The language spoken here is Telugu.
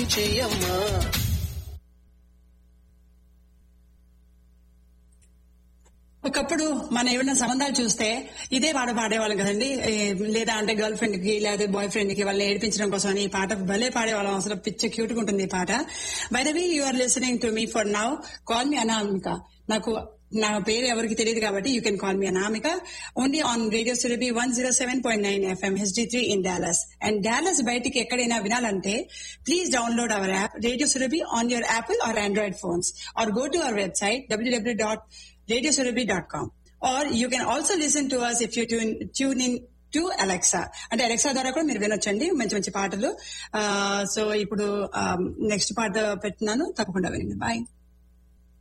చెయ్యమ్మా ఒకప్పుడు మన ఏమైనా సంబంధాలు చూస్తే ఇదే పాట పాడేవాళ్ళం కదండి ఏ, లేదా అంటే గర్ల్ ఫ్రెండ్ కి లేదా బాయ్ ఫ్రెండ్ కి వాళ్ళని ఏడిపించడం కోసం అని ఈ పాట భలే పాడేవాళ్ళం అసలు పిచ్చ క్యూట్ గా ఉంటుంది ఈ పాట by the way you are listening to me for now call me Anamika నాకు నా పేరు ఎవరికి తెలియదు కాబట్టి you can call me Anamika only on radio Surabhi one zero seven point nine F M H D three in Dallas and Dallas బయటికి ఎక్కడైనా వినాలంటే please download our app radio Surabhi on your Apple or Android phones or go to our website W W dot radiosurabhi.com or you can also listen to us if you tune, tune in to Alexa అంటే అలెక్సా ద్వారా కూడా మీరు వినొచ్చండి మంచి మంచి పాటలు సో ఇప్పుడు నెక్స్ట్ పాట పెట్టినాను తప్పకుండా వినండి బాయ్